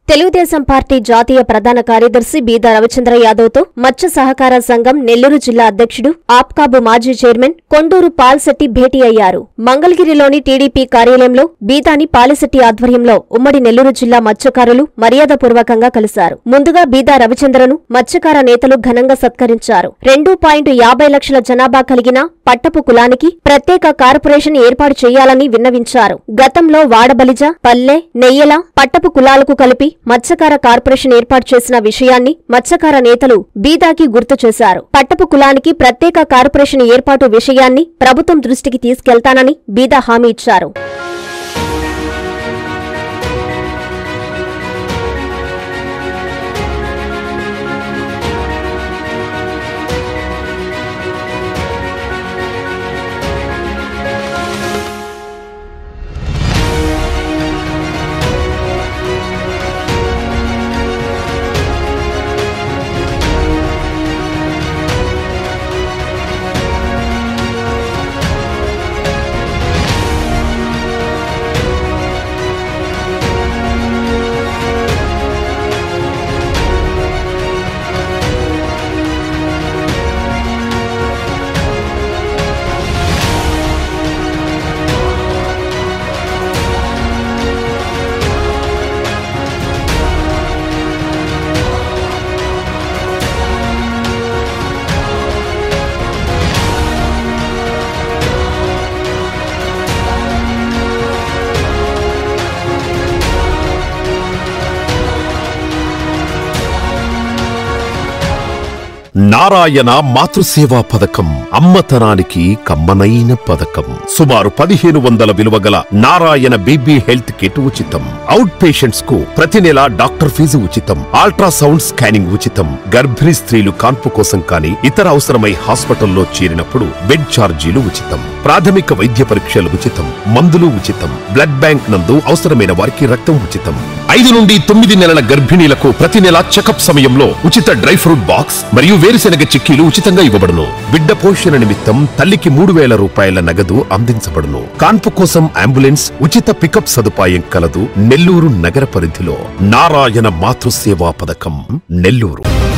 Telugu Desam party జాతీయ ప్రధాన కార్యదర్శి బీదా రవిచంద్ర యాదవ్తో మత్స్య సహకార సంఘం నెల్లూరు జిల్లా అధ్యక్షుడు ఆప్కాబు మాజీ చైర్మన్ కొండూరు పాల్శెట్టి భేటీ అయ్యారు మంగళగిరిలోని టీడీపీ కార్యాలయంలో బీదాని పాలిశెట్టి ఆధ్వర్యంలో ఉమ్మడి నెల్లూరు జిల్లా మత్స్యకారులు మర్యాదపూర్వకంగా కలిశారు ముందుగా బీదా రవిచంద్రను మత్స్యకార నేతలు ఘనంగా సత్కరించారు రెండు పాయింట్ యాభై లక్షల జనాభా కలిగిన పట్టపు కులానికి ప్రత్యేక కార్పొరేషన్ ఏర్పాటు చేయాలని విన్నవించారు గతంలో వాడబలిజ పల్లె నెయ్యల పట్టపు కులాలకు కలిపి మత్స్యకార కార్పొరేషన్ ఏర్పాటు చేసిన విషయాన్ని మత్స్యకార నేతలు బీదాకి గుర్తు చేశారు పట్టపు కులానికి ప్రత్యేక కార్పొరేషన్ ఏర్పాటు విషయాన్ని ప్రభుత్వం దృష్టికి తీసుకెళ్తానని బీదా హామీ ఇచ్చారు నారాయణ మాతృసేవా పథకం అమ్మతనానికి కమ్మనైన పథకం సుమారు పదిహేను వందల విలువ గల నారాయణ బీబీ హెల్త్ కిట్ ఉచితం అవుట్ పేషెంట్స్ కు ప్రతి నెల డాక్టర్ ఫీజు ఉచితం అల్ట్రాసౌండ్ స్కానింగ్ ఉచితం గర్భిణీ స్త్రీలు కాన్పు కోసం కానీ ఇతర అవసరమై హాస్పిటల్లో చేరినప్పుడు బెడ్ ఛార్జీలు ఉచితం ప్రాథమిక వైద్య పరీక్షలు ఉచితం మందులు ఉచితం బ్లడ్ బ్యాంక్ నందు అవసరమైన వారికి రక్తం ఉచితం ఐదు నుండి తొమ్మిది నెలల గర్భిణీలకు ప్రతి నెల చెకప్ సమయంలో ఉచిత డ్రై ఫ్రూట్ బాక్స్ మరియు వేరుశెనగ చిక్కీలు ఉచితంగా ఇవ్వబడును బిడ్డ పోషణ నిమిత్తం తల్లికి మూడు వేల రూపాయల నగదు అందించబడును కాన్పు కోసం అంబులెన్స్ ఉచిత పికప్ సదుపాయం కలదు నెల్లూరు నగర పరిధిలో నారాయణ మాతృసేవా పథకం నెల్లూరు